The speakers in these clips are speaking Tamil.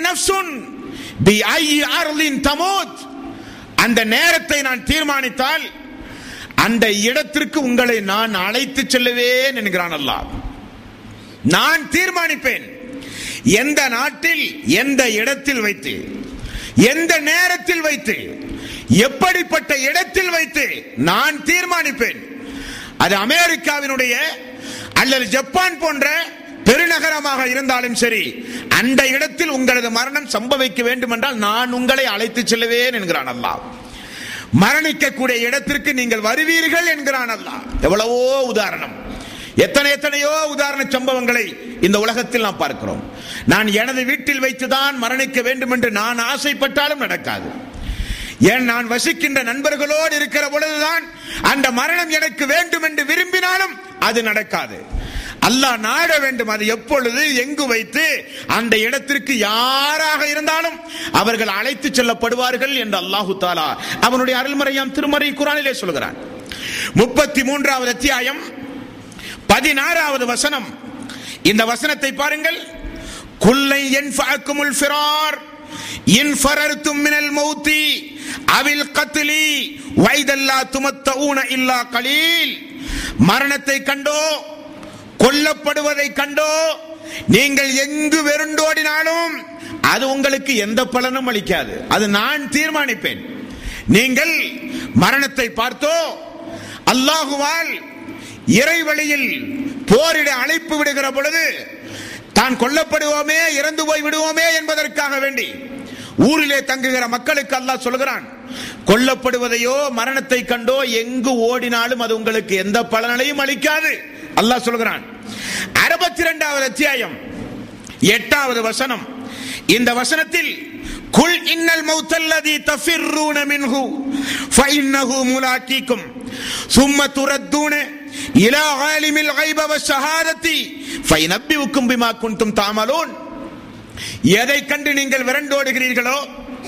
நஃப்சுன் பி ஐ அர்லின் தமோத் அந்த நேரத்தை நான் தீர்மானித்தால் அந்த இடத்திற்கு உங்களை நான் அழைத்து செல்லுவேன் என்கிறான் அல்லாஹ் நான் தீர்மானிப்பேன் எந்த நாட்டில் எந்த இடத்தில் வைத்து எந்த நேரத்தில் வைத்து எப்படிப்பட்ட இடத்தில் வைத்து நான் தீர்மானிப்பேன் அது அமெரிக்காவினுடைய அல்லது ஜப்பான் போன்ற பெருநகரமாக இருந்தாலும் சரி அந்த இடத்தில் உங்களது மரணம் சம்பவிக்க வேண்டும் என்றால் நான் உங்களை அழைத்து செல்லுவேன் என்கிறான் அல்லாஹ் மரணிக்கக்கூடிய இடத்திற்கு நீங்கள் வருவீர்கள் என்கிறான் அல்லாஹ் எவ்வளவோ உதாரணம் எத்தனை எத்தனையோ உதாரண சம்பவங்களை இந்த உலகத்தில் நாம் பார்க்கிறோம் நான் எனது வீட்டில் வைத்துதான் மரணிக்க வேண்டும் என்று நான் ஆசைப்பட்டாலும் நடக்காது ஏன் நான் வசிக்கின்ற நண்பர்களோடு இருக்கிற பொழுதுதான் அந்த மரணம் எனக்கு வேண்டும் என்று விரும்பினாலும் அது நடக்காது அல்லாஹ் நாட வேண்டும் அது எப்பொழுது எங்கு வைத்து அந்த இடத்திற்கு யாராக இருந்தாலும் அவர்கள் அழைத்து செல்லப்படுவார்கள் என்று அல்லாஹு தாலா அவனுடைய அருள்மறையாம் திருமறை குரானிலே சொல்கிறான் முப்பத்தி மூன்றாவது அத்தியாயம் பதினாறாவது வசனம் இந்த வசனத்தை பாருங்கள் குல்லை என்ஃபஅக்குமுல் ஃபிரார் இன் ஃபரர்தும் மினல் மௌத்தி அவில் கத்லி வைதல்லா துமத்தஊன இல்லா கலீல் மரணத்தை கண்டோ கொல்லப்படுவதை கண்டோ நீங்கள் எங்கு வெருண்டோடினாலும் அது உங்களுக்கு எந்த பலனும் அளிக்காது அது நான் தீர்மானிப்பேன் நீங்கள் மரணத்தை பார்த்தோ அல்லாஹுவால் இறைவழியில் போரிட அழைப்பு விடுகிற பொழுது தான் கொல்லப்படுவோமே இறந்து போய் விடுவோமே என்பதற்காக வேண்டி ஊரிலே தங்குகிற மக்களுக்கு அல்லாஹ் சொல்கிறான் கொல்லப்படுவதையோ மரணத்தை கண்டோ எங்கு ஓடினாலும் அது உங்களுக்கு எந்த பலனையும் அளிக்காது அல்லாஹ் சொல்கிறான் அறுபத்தி இரண்டாவது அத்தியாயம் எட்டாவது வசனம் இந்த வசனத்தில் குல் இன்னல் மௌத்தல்லதி தஃபிர்ரூன மின்ஹு ஃபஇன்னஹு முலாக்கீக்கும் சும்ம துரத்தூன இலா ஆலிமில் கைப வஷஹாதத்தி ஃபைனப்பிவுக்கும் பிமா குன்தும் தாமலூன் எதை கண்டு நீங்கள் விரண்டோடுகிறீர்களோ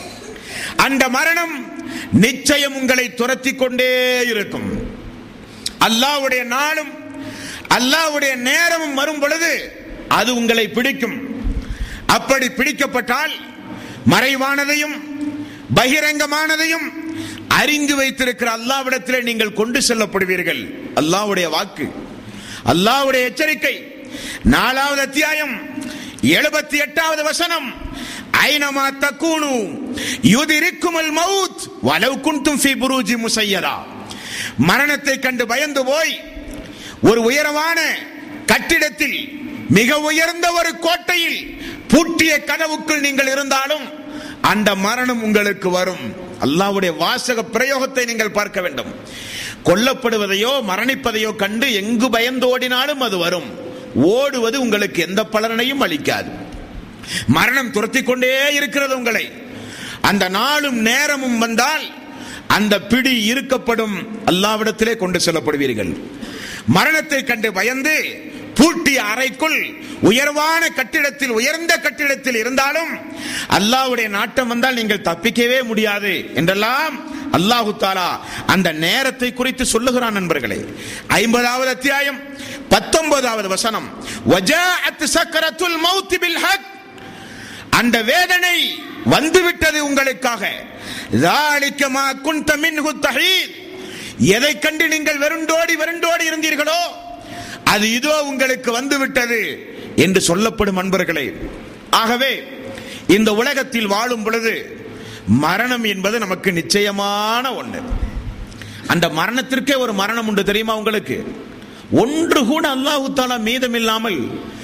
அந்த மரணம் நிச்சயம் உங்களை துரத்தி கொண்டே இருக்கும் அல்லாஹ்வுடைய நாளும் அல்லாஹ்வுடைய நேரமும் வரும் பொழுது அது உங்களை பிடிக்கும் அப்படி பிடிக்கப்பட்டால் மறைவானதையும் பகிரங்கமானதையும் அறிந்து வைத்திருக்கிற அல்லாவிடத்தில் நீங்கள் கொண்டு செல்லப்படுவீர்கள் அல்லாஹ்வுடைய வாக்கு அல்லாஹ்வுடைய எச்சரிக்கை நாலாவது அத்தியாயம் எழுபத்தி எட்டாவது வசனம் ஐனமா தக்கூனு யுதிரிக்குமல் மவுத் வலவு குன்தும் ஃபி புரூஜி முசையதா மரணத்தை கண்டு பயந்து போய் ஒரு உயரமான கட்டிடத்தில் மிக உயர்ந்த ஒரு கோட்டையில் பூட்டிய கனவுக்குள் நீங்கள் இருந்தாலும் அந்த மரணம் உங்களுக்கு வரும் அல்லாஹ்வுடைய வாசக பிரயோகத்தை நீங்கள் பார்க்க வேண்டும் கொல்லப்படுவதையோ மரணிப்பதையோ கண்டு எங்கு பயந்து ஓடினாலும் அது வரும் ஓடுவது உங்களுக்கு எந்த பலனையும் அளிக்காது மரணம் துரத்தி கொண்டே இருக்கிறது உங்களை அந்த நாளும் நேரமும் வந்தால் அந்த பிடி இருக்கப்படும் அல்லாவிடத்திலே கொண்டு செல்லப்படுவீர்கள் மரணத்தை கண்டு பயந்து பூட்டிய அறைக்குள் உயர்வான கட்டிடத்தில் உயர்ந்த கட்டிடத்தில் இருந்தாலும் அல்லாஹ்வுடைய நாட்டம் வந்தால் நீங்கள் தப்பிக்கவே முடியாது என்றெல்லாம் அல்லாஹு தாலா அந்த நேரத்தை குறித்து சொல்லுகிறான் நண்பர்களே ஐம்பதாவது அத்தியாயம் பத்தொன்பதாவது வசனம் வஜாஅத் சக்கரத்துல் மௌத் பில் ஹக் அந்த வேதனை வந்துவிட்டது உங்களுக்காக ذَلِكَ مَا كُنْتَ مِنْهُ تَحِيدٌ எதை கண்டு நீங்கள் வெருண்டோடி வெருண்டோடி இருந்தீர்களோ அது இதோ உங்களுக்கு வந்துவிட்டது என்று சொல்லப்படும் அன்பர்களே ஆகவே இந்த உலகத்தில் வாழும் பொழுது மரணம் என்பது நமக்கு நிச்சயமான ஒன்று அந்த மரணத்திற்கே ஒரு மரணம் உண்டு தெரியுமா உங்களுக்கு ஒன்று கூட அல்லாஹு தாலா மீதம் இல்லாமல்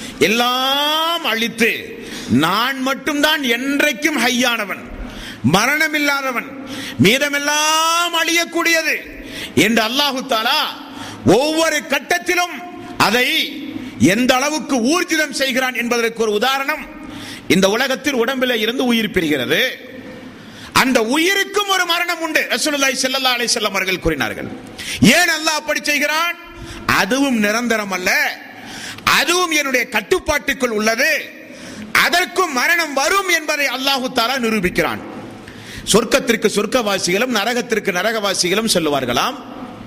எல்லாம் அழித்து நான் மட்டும்தான் என்றைக்கும் ஹையானவன் மரணம் இல்லாதவன் மீதமெல்லாம் அழியக்கூடியது என்று அல்லாஹு தாலா ஒவ்வொரு கட்டத்திலும் அதை எந்த அளவுக்கு ஊர்ஜிதம் செய்கிறான் என்பதற்கு ஒரு உதாரணம் இந்த உலகத்தில் உடம்பில் இருந்து உயிர் பெறுகிறது அந்த உயிருக்கும் ஒரு மரணம் உண்டு ரசூலுல்லாஹி ஸல்லல்லாஹு அலைஹி வஸல்லம் அவர்கள் கூறினார்கள் ஏன் அல்லாஹ் அப்படி செய்கிறான் அதுவும் நிரந்தரம் அல்ல அதுவும் என்னுடைய கட்டுப்பாட்டுக்குள் உள்ளது அதற்கும் மரணம் வரும் என்பதை அல்லாஹு தாலா நிரூபிக்கிறான் சொர்க்கத்திற்கு சொர்க்கவாசிகளும் நரகத்திற்கு நரகவாசிகளும் சொல்லுவார்களாம்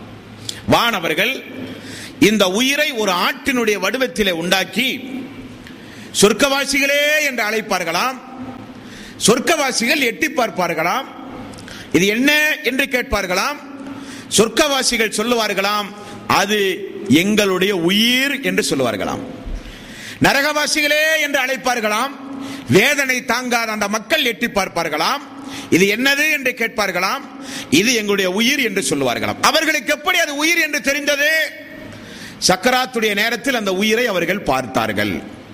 வானவர்கள் இந்த உயிரை ஒரு ஆட்டினுடைய வடிவத்திலே உண்டாக்கி சொர்க்கவாசிகளே என்று அழைப்பார்களாம் சொர்க்கவாசிகள் எட்டி பார்ப்பார்களாம் இது என்ன என்று கேட்பார்களாம் சொர்க்கவாசிகள் சொல்லுவார்களாம் அது எங்களுடைய உயிர் என்று சொல்லுவார்களாம் நரகவாசிகளே என்று அழைப்பார்களாம் வேதனை தாங்காத அந்த மக்கள் எட்டி பார்ப்பார்களாம் இது என்னது என்று கேட்பார்களாம் இது எங்களுடைய உயிர் என்று சொல்லுவார்களாம் அவர்களுக்கு எப்படி அது உயிர் என்று தெரிந்தது சக்கராத்துடைய நேரத்தில் அந்த உயிரை அவர்கள் பார்த்தார்கள்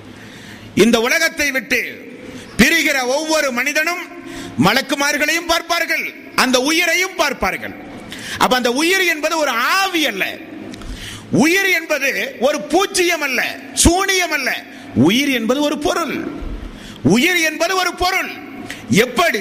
இந்த உலகத்தை விட்டு பிரிகிற ஒவ்வொரு மனிதனும் மலக்குமார்களையும் பார்ப்பார்கள் அந்த உயிரையும் பார்ப்பார்கள் அப்ப அந்த உயிர் என்பது ஒரு ஆவி அல்ல உயிர் என்பது ஒரு பூச்சியம் அல்ல சூனியம் அல்ல உயிர் என்பது ஒரு பொருள் உயிர் என்பது ஒரு பொருள் எப்படி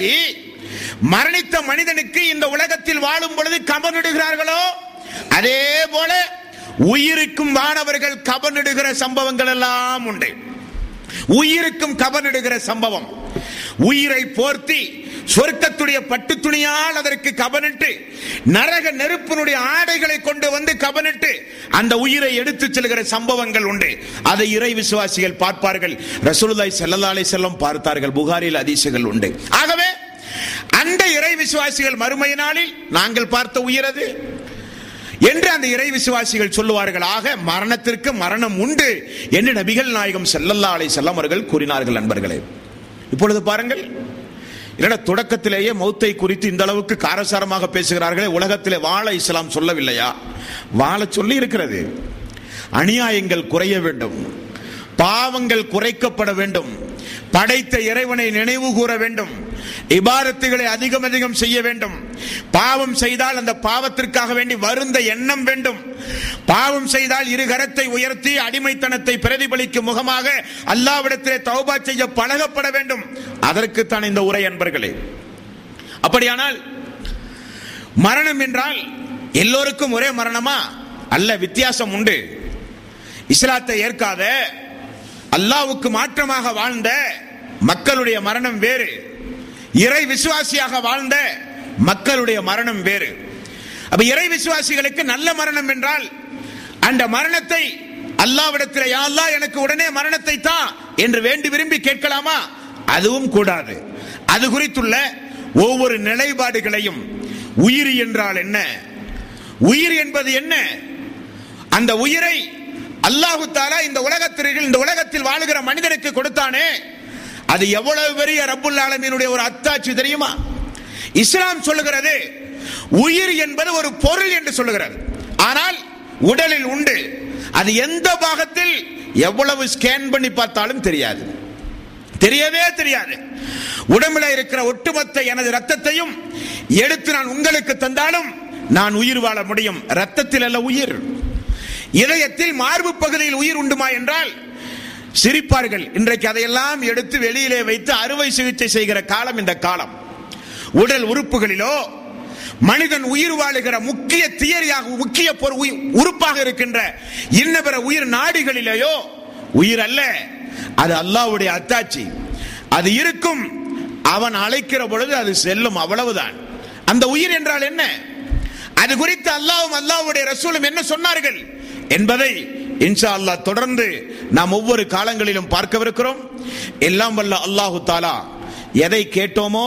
மரணித்த மனிதனுக்கு இந்த உலகத்தில் வாழும் பொழுது கபனிடுகிறார்களோ அதே போல உயிருக்கும் வானவர்கள் கபனிடுகிற சம்பவங்கள் எல்லாம் உண்டு உயிருக்கும் கபனிடுகிற சம்பவம் உயிரை போர்த்தி சொர்க்கத்துடைய பட்டு துணியால் அதற்கு கபனிட்டு நரக நெருப்பினுடைய ஆடைகளை கொண்டு வந்து கபனிட்டு அந்த உயிரை எடுத்துச் செல்கிற சம்பவங்கள் உண்டு அதை இறை விசுவாசிகள் பார்ப்பார்கள் ரசூலுல்லாஹி ஸல்லல்லாஹு அலைஹி வஸல்லம் பார்த்தார்கள் புகாரில் அதிசயங்கள் உண்டு ஆகவே அந்த இறை விசுவாசிகள் மறுமை நாளில் நாங்கள் பார்த்த உயிர் அது என்று அந்த இறை விசுவாசிகள் சொல்லுவார்கள் ஆக மரணத்திற்கு மரணம் உண்டு என்று நபிகள் நாயகம் ஸல்லல்லாஹு அலைஹி வஸல்லம் அவர்கள் கூறினார்கள் நண்பர்களே இப்பொழுது பாருங்கள் என்னடா தொடக்கத்திலேயே மௌத்தை குறித்து இந்த அளவுக்கு காரசாரமாக பேசுகிறார்களே உலகத்திலே வாழ இஸ்லாம் சொல்லவில்லையா வாழ சொல்லி இருக்கிறது அநியாயங்கள் குறைய வேண்டும் பாவங்கள் குறைக்கப்பட வேண்டும் படைத்த இறைவனை நினைவு கூற வேண்டும் இபாரத்துகளை அதிகம் அதிகம் செய்ய வேண்டும் பாவம் செய்தால் அந்த பாவத்திற்காக வேண்டி வருந்த எண்ணம் வேண்டும் பாவம் செய்தால் இரு கரத்தை உயர்த்தி அடிமைத்தனத்தை பிரதிபலிக்கும் முகமாக அல்லாவிடத்திலே தௌபா செய்ய பழகப்பட வேண்டும் அதற்குத்தான் இந்த உரை அன்பர்களே அப்படியானால் மரணம் என்றால் எல்லோருக்கும் ஒரே மரணமா அல்ல வித்தியாசம் உண்டு இஸ்லாத்தை ஏற்காத அல்லாவுக்கு மாற்றமாக வாழ்ந்த மக்களுடைய மரணம் வேறு இறை விசுவாசியாக வாழ்ந்த மக்களுடைய மரணம் வேறு அப்ப இறை விசுவாசிகளுக்கு நல்ல மரணம் என்றால் அந்த மரணத்தை அல்லாவிடத்தில் யா அல்லாஹ் எனக்கு உடனே மரணத்தை தா என்று வேண்டி விரும்பி கேட்கலாமா அதுவும் கூடாது அது குறித்துள்ள ஒவ்வொரு நிலைப்பாடுகளையும் உயிர் என்றால் என்ன உயிர் என்பது என்ன அந்த உயிரை அல்லாஹு தாலா இந்த உலகத்திற்கு இந்த உலகத்தில் வாழுகிற மனிதனுக்கு கொடுத்தானே அது எவ்வளவு பெரிய ரப்புல் ஆலமீனுடைய ஒரு அத்தாட்சி தெரியுமா இஸ்லாம் சொல்லுகிறது உயிர் என்பது ஒரு பொருள் என்று சொல்லுகிறது ஆனால் உடலில் உண்டு அது எந்த பாகத்தில் எவ்வளவு ஸ்கேன் பண்ணி பார்த்தாலும் தெரியாது தெரியவே தெரியாது உடம்புல இருக்கிற ஒட்டுமொத்த எனது ரத்தத்தையும் எடுத்து நான் உங்களுக்கு தந்தாலும் நான் உயிர் வாழ முடியும் ரத்தத்தில் அல்ல உயிர் இதயத்தில் மார்பு பகுதியில் உயிர் உண்டுமா என்றால் சிரிப்பார்கள் இன்றைக்கு அதையெல்லாம் எடுத்து வெளியிலே வைத்து அறுவை சிகிச்சை செய்கிற காலம் இந்த காலம் உடல் உறுப்புகளிலோ மனிதன் உயிர் வாழுகிற முக்கிய தியரியாக முக்கிய பொரு- உயி- உறுப்பாக இருக்கின்ற இன்ன பிற உயிர் நாடிகளிலேயோ உயிர் அல்ல அது அல்லாஹ்வுடைய அத்தாட்சி அது இருக்கும் அவன் அழைக்கிற பொழுது அது செல்லும் அவ்வளவுதான் அந்த உயிர் என்றால் என்ன அது குறித்து அல்லாஹ்வும் அல்லாஹ்வுடைய ரசூலும் என்ன சொன்னார்கள் என்பதை இன்ஷா அல்லாஹ் தொடர்ந்து நாம் ஒவ்வொரு காலங்களிலும் பார்க்கவிருக்கிறோம் எல்லாம் வல்ல அல்லாஹு தாலா எதை கேட்டோமோ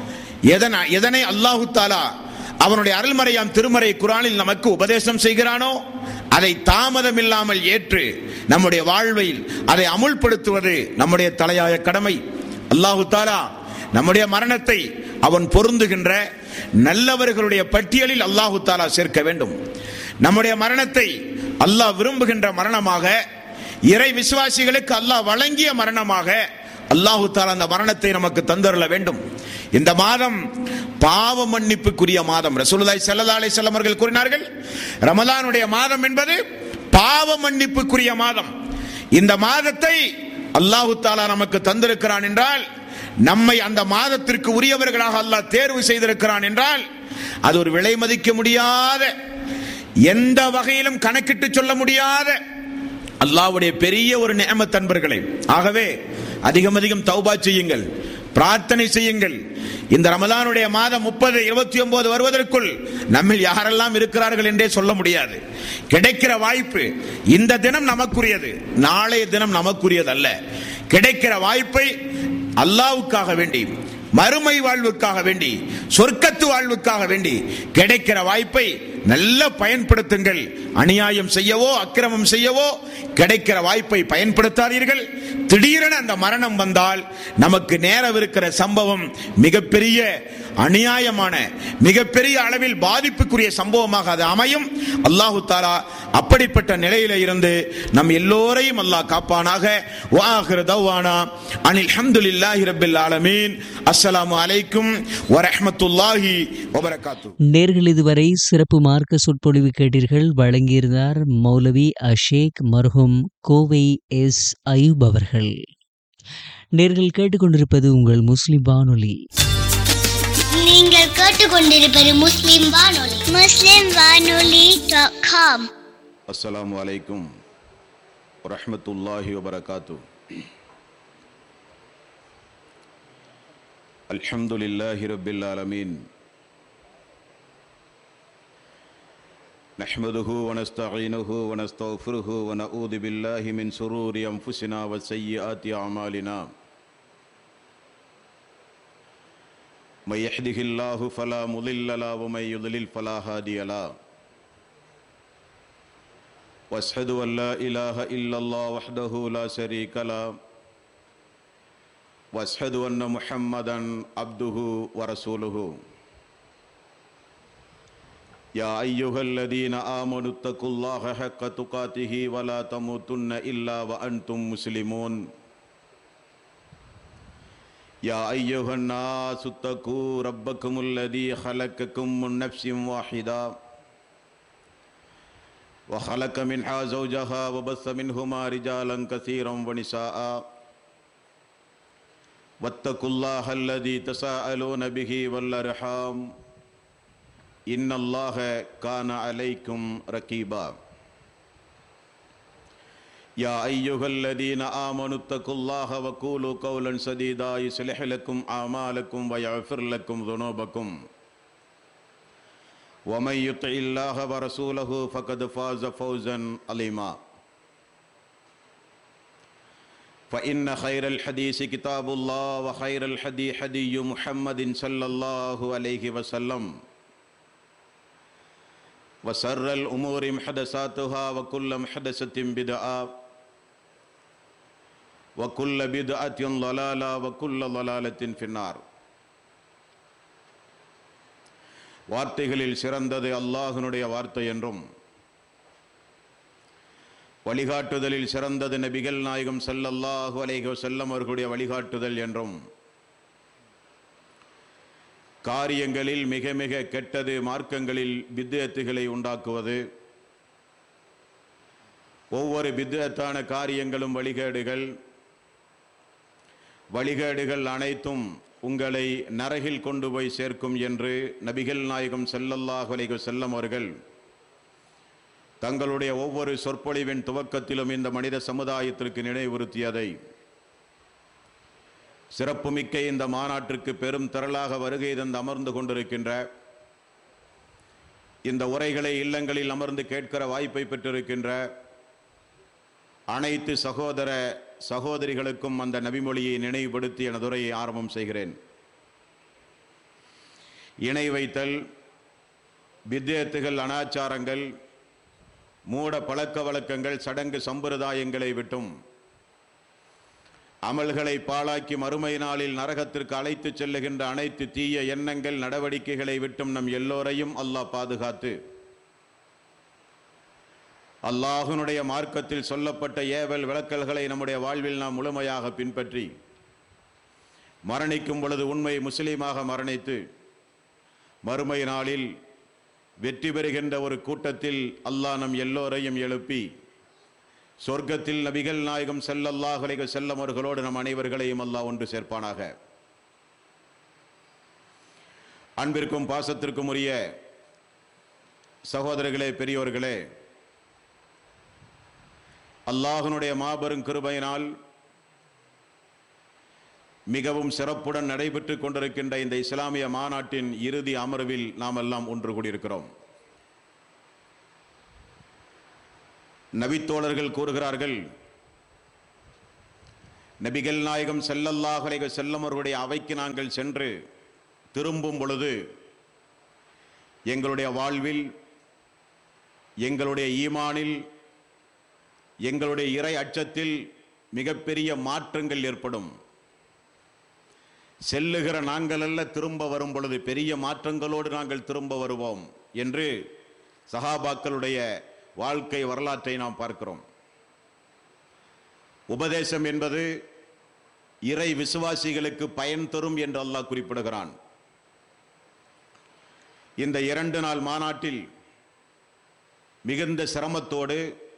எதன எதனை அல்லாஹு தாலா அவனுடைய அருள்மறையாம் திருமறை குரானில் நமக்கு உபதேசம் செய்கிறானோ அதை தாமதம் இல்லாமல் ஏற்று நம்முடைய வாழ்வில் அதை அமுல்படுத்துவது நம்முடைய தலையாய கடமை அல்லாஹு தாலா நம்முடைய மரணத்தை அவன் பொருந்துகின்ற நல்லவர்களுடைய பட்டியலில் அல்லாஹு தாலா சேர்க்க வேண்டும் நம்முடைய மரணத்தை அல்லாஹ் விரும்புகின்ற மரணமாக இறை விசுவாசிகளுக்கு அல்லாஹ் வழங்கிய மரணமாக அல்லாஹு தாலா அந்த மரணத்தை நமக்கு தந்தருள வேண்டும் இந்த மாதம் பாவ மன்னிப்புக்குரிய மாதம் ரசூலுல்லாஹி ஸல்லல்லாஹு அலைஹி வஸல்லம் அவர்கள் கூறினார்கள் ரமலானுடைய மாதம் என்பது பாவ மன்னிப்புக்குரிய மாதம் இந்த மாதத்தை அல்லாஹு தாலா நமக்கு தந்திருக்கிறான் என்றால் நம்மை அந்த மாதத்திற்கு உரியவர்களாக அல்லாஹ் தேர்வு செய்திருக்கிறான் என்றால் அது ஒரு விலை மதிக்க முடியாத எந்த வகையிலும் கணக்கிட்டு சொல்ல முடியாத அல்லாஹ்வுடைய பெரிய ஒரு நியமத் அன்பர்களே ஆகவே அதிகம் அதிகம் தௌபா செய்யுங்கள் பிரார்த்தனை செய்யுங்கள் இந்த ரமலானுடைய மாதம் முப்பது இருபத்தி ஒன்பது வருவதற்குள் நம்மில் யாரெல்லாம் இருக்கிறார்கள் என்றே சொல்ல முடியாது கிடைக்கிற வாய்ப்பு இந்த தினம் நமக்குரியது நாளைய தினம் நமக்குரியது அல்ல கிடைக்கிற வாய்ப்பை அல்லாவுக்காக வேண்டி மறுமை வாழ்வுக்காக வேண்டி சொர்க்கத்து வாழ்வுக்காக வேண்டி கிடைக்கிற வாய்ப்பை நல்ல பயன்படுத்துங்கள் அநியாயம் செய்யவோ அக்கிரமம் செய்யவோ கிடைக்கிற வாய்ப்பை பயன்படுத்தாதீர்கள் திடீரென அந்த மரணம் வந்தால் நமக்கு நேரவிருக்கிற சம்பவம் மிகப்பெரிய அநியாயமான மிகப்பெரிய அளவில் பாதிப்புக்குரிய சம்பவமாக அது அமையும் அல்லாஹு தாலா அப்படிப்பட்ட நிலையில இருந்து நம் எல்லோரையும் அல்லாஹ் காப்பானாக வாஹிர் தவ்வானா அனில் ஹம்துலில்லாஹி ரப்பில் ஆலமீன் அஸ்ஸலாமு அலைக்கும் வரஹ்மத்துல்லாஹி வபரகாத்து நேர்கள் இதுவரை சிறப்பு மார்க்க சொற்பொழிவு கேட்டீர்கள் வழங்கியிருந்தார் மௌலவி அஷேக் மர்ஹூம் கோவை எஸ் அயூப் அவர்கள் நேர்கள் கேட்டுக்கொண்டிருப்பது உங்கள் முஸ்லிம் வானொலி நீங்கள் கேட்டுக்கொண்டிருப்பது முஸ்லிம் வானொலி முஸ்லிம் வானொலி டாட் காம் அஸ்ஸலாமு அலைக்கும் வரஹ்மத்துல்லாஹி வபரகாத்து அல்ஹம்துலில்லாஹி ரப்பில் ஆலமீன் نحمده ونستعينه ونستغفره ونعوذ بالله من شرور أنفسنا وسيئات أعمالنا من يهده الله فلا مضل له ومن يضلل فلا هادي له واشهد ان لا اله الا الله وحده لا شريك له واشهد ان محمدا عبده ورسوله يا ايها الذين امنوا اتقوا الله حق تقاته ولا تموتن الا وانتم مسلمون يا ايها الناس اتقوا ربكم الذي خلقكم من نفس واحده وخلق منها زوجها وبث منهما رجالا كثيرا ونساء واتقوا الله الذي تساءلون به والارحام ان الله كان عليكم رقيبا يا ايها الذين امنوا اتقوا الله وقولوا قولا سديدا يصلح لكم اعمالكم ويغفر لكم ذنوبكم ومن يطع الله ورسوله فقد فاز فوزا عظيما فإن خير الحديث كتاب الله وخير الحدي حدي محمد صلى الله عليه وسلم وسر الأمور محدثاتها وكل محدثة بدعة وكل بدعة ضلالة وكل ضلالة في النار வார்த்தைகளில் சிறந்தது அல்லாஹினுடைய வார்த்தை என்றும் வழிகாட்டுதலில் சிறந்தது நபிகள் நாயகம் ஸல்லல்லாஹு அலைஹி வஸல்லம் அவர்களுடைய வழிகாட்டுதல் என்றும் காரியங்களில் மிக மிக கெட்டது மார்க்கங்களில் பித்அத்துகளை உண்டாக்குவது ஒவ்வொரு பித்அத்தான காரியங்களும் வழிகேடுகள் வழிகேடுகள் அனைத்தும் உங்களை நரகில் கொண்டு போய் சேர்க்கும் என்று நபிகள் நாயகம் ஸல்லல்லாஹு அலைஹி வஸல்லம் அவர்கள் தங்களுடைய ஒவ்வொரு சொற்பொழிவின் துவக்கத்திலும் இந்த மனித சமுதாயத்திற்கு நினைவுறுத்தியதை சிறப்புமிக்க இந்த மாநாட்டிற்கு பெரும் திரளாக வருகை தந்து அமர்ந்து கொண்டிருக்கின்ற இந்த உரைகளை இல்லங்களில் அமர்ந்து கேட்கிற வாய்ப்பை பெற்றிருக்கின்ற அனைத்து சகோதர சகோதரிகளுக்கும் அந்த நபிமொழியை நினைவுபடுத்தி எனது உரையை ஆரம்பம் செய்கிறேன் இணை வைத்தல் வித்தியத்துகள் அனாச்சாரங்கள் மூட பழக்க வழக்கங்கள் சடங்கு சம்பிரதாயங்களை விட்டும் அமல்களை பாழாக்கி மறுமை நாளில் நரகத்திற்கு அழைத்துச் செல்லுகின்ற அனைத்து தீய எண்ணங்கள் நடவடிக்கைகளை விட்டும் நம் எல்லோரையும் அல்லாஹ் பாதுகாத்து அல்லாஹுனுடைய மார்க்கத்தில் சொல்லப்பட்ட ஏவல் விளக்கல்களை நம்முடைய வாழ்வில் நாம் முழுமையாக பின்பற்றி மரணிக்கும் பொழுது உண்மை முஸ்லீமாக மரணித்து மறுமை நாளில் வெற்றி பெறுகின்ற ஒரு கூட்டத்தில் அல்லாஹ் நம் எல்லோரையும் எழுப்பி சொர்க்கத்தில் நபிகள் நாயகம் ஸல்லல்லாஹு அலைஹி செல்லம் அவர்களோடு நம் அனைவர்களையும் அல்லாஹ் ஒன்று சேர்ப்பானாக அன்பிற்கும் பாசத்திற்கும் உரிய சகோதரர்களே பெரியோர்களே அல்லாஹ்வினுடைய மாபெரும் கிருபையினால் மிகவும் சிறப்புடன் நடைபெற்றுக் கொண்டிருக்கின்ற இந்த இஸ்லாமிய மாநாட்டின் இறுதி அமர்வில் நாம் எல்லாம் ஒன்று கூடியிருக்கிறோம் நபித்தோழர்கள் கூறுகிறார்கள் நபிகள் நாயகம் ஸல்லல்லாஹு அலைஹி வஸல்லம் அவர்களுடைய அவைக்கு நாங்கள் சென்று திரும்பும் பொழுது எங்களுடைய வாழ்வில் எங்களுடைய ஈமானில் எங்களுடைய இறை அச்சத்தில் மிகப்பெரிய மாற்றங்கள் ஏற்படும் செல்லுகிற நாங்கள் அல்ல திரும்ப வரும் பொழுது பெரிய மாற்றங்களோடு நாங்கள் திரும்ப வருவோம் என்று சஹாபாக்களுடைய வாழ்க்கை வரலாற்றை நாம் பார்க்கிறோம் உபதேசம் என்பது இறை விசுவாசிகளுக்கு பயன் தரும் என்று அல்லாஹ் குறிப்பிடுகிறான் இந்த இரண்டு நாள் மாநாட்டில் மிகுந்த சிரமத்தோடு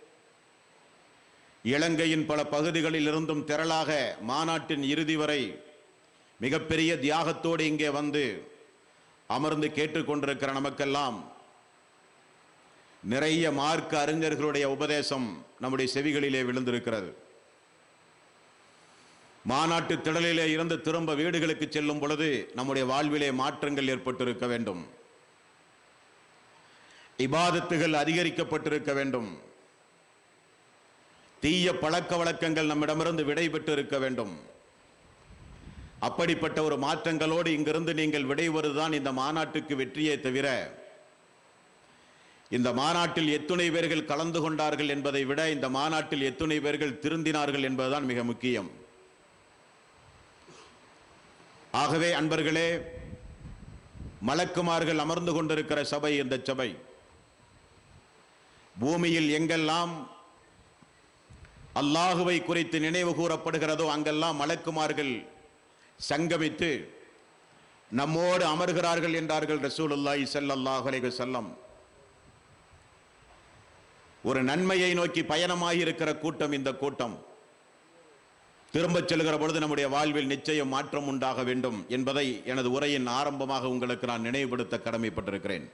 இலங்கையின் பல பகுதிகளில் இருந்தும் திரளாக மாநாட்டின் இறுதி வரை மிகப்பெரிய தியாகத்தோடு இங்கே வந்து அமர்ந்து கேட்டுக்கொண்டிருக்கிற நமக்கெல்லாம் நிறைய மார்க்க அறிஞர்களுடைய உபதேசம் நம்முடைய செவிகளிலே விழுந்திருக்கிறது மாநாட்டு திடலிலே இருந்து திரும்ப வீடுகளுக்கு செல்லும் பொழுது நம்முடைய வாழ்விலே மாற்றங்கள் ஏற்பட்டிருக்க வேண்டும் இபாதத்துகள் அதிகரிக்கப்பட்டிருக்க வேண்டும் தீய பழக்க வழக்கங்கள் நம்மிடமிருந்து விடைபெற்று இருக்க வேண்டும் அப்படிப்பட்ட ஒரு மாற்றங்களோடு இங்கிருந்து நீங்கள் விடைவருதான் இந்த மாநாட்டுக்கு வெற்றியே தவிர இந்த மாநாட்டில் எத்துணை பேர்கள் கலந்து கொண்டார்கள் என்பதை விட இந்த மாநாட்டில் எத்துணை பேர்கள் திருந்தினார்கள் என்பதுதான் மிக முக்கியம் ஆகவே அன்பர்களே மலக்குமார்கள் அமர்ந்து கொண்டிருக்கிற சபை இந்த சபை பூமியில் எங்கெல்லாம் அல்லாஹுவை குறித்து நினைவு கூறப்படுகிறதோ அங்கெல்லாம் மலக்குமார்கள் சங்கமித்து நம்மோடு அமர்கிறார்கள் என்றார்கள் ரசூலுல்லாஹி ஸல்லல்லாஹு அலைஹி வஸல்லம் ஒரு நன்மையை நோக்கி பயணமாகி இருக்கிற கூட்டம் இந்த கூட்டம் திரும்பச் செல்கிற பொழுது நம்முடைய வாழ்வில் நிச்சயம் மாற்றம் உண்டாக வேண்டும் என்பதை எனது உரையின் ஆரம்பமாக உங்களுக்கு நான் நினைவுபடுத்த கடமைப்பட்டிருக்கிறேன்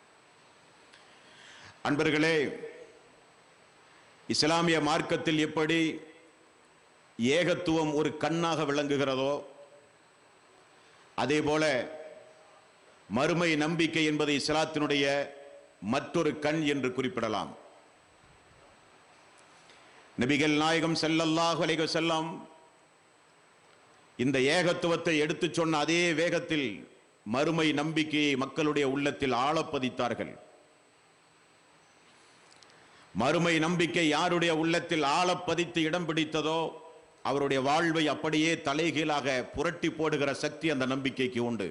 அன்பர்களே இஸ்லாமிய மார்க்கத்தில் எப்படி ஏகத்துவம் ஒரு கண்ணாக விளங்குகிறதோ அதே போல மறுமை நம்பிக்கை என்பது இஸ்லாத்தினுடைய மற்றொரு கண் என்று குறிப்பிடலாம் நபிகள் நாயகம் ஸல்லல்லாஹு அலைஹி வஸல்லம் இந்த ஏகத்துவத்தை எடுத்துச் சொன்ன அதே வேகத்தில் மறுமை நம்பிக்கையை மக்களுடைய உள்ளத்தில் ஆழப்பதித்தார்கள் மறுமை நம்பிக்கை யாருடைய உள்ளத்தில் ஆழப்பதித்து இடம் பிடித்ததோ அவருடைய வாழ்வை அப்படியே தலைகீழாக புரட்டி போடுகிற சக்தி அந்த நம்பிக்கைக்கு உண்டு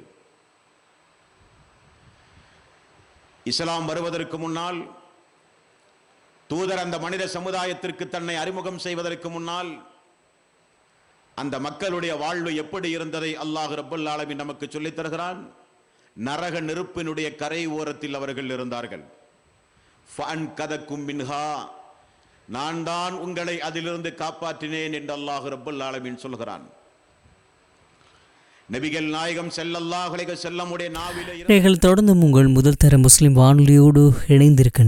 இஸ்லாம் வருவதற்கு முன்னால் தூதர் அந்த மனித சமுதாயத்திற்கு தன்னை அறிமுகம் செய்வதற்கு முன்னால் அந்த மக்களுடைய வாழ்வு எப்படி இருந்ததை அல்லாஹ் ரப்பல் ஆலமீன் நமக்கு சொல்லித் தருகிறான் நரக நெருப்பினுடைய கரை ஓரத்தில் அவர்கள் இருந்தார்கள் ஃபன் கதக்கும் மின்ஹா நான் தான் உங்களை அதிலிருந்து காப்பாற்றினேன் என்று அல்லாஹ் ரப்பல் ஆலமீன் சொல்கிறான் நபிகள் நாயகம் ஸல்லல்லாஹு அலைஹி வஸல்லமுடைய நாவிலே இருந்து நீங்கள் தொடர்ந்தும் உங்கள் முதல் தர முஸ்லிம் வானொலியோடு இணைந்திருக்கின்ற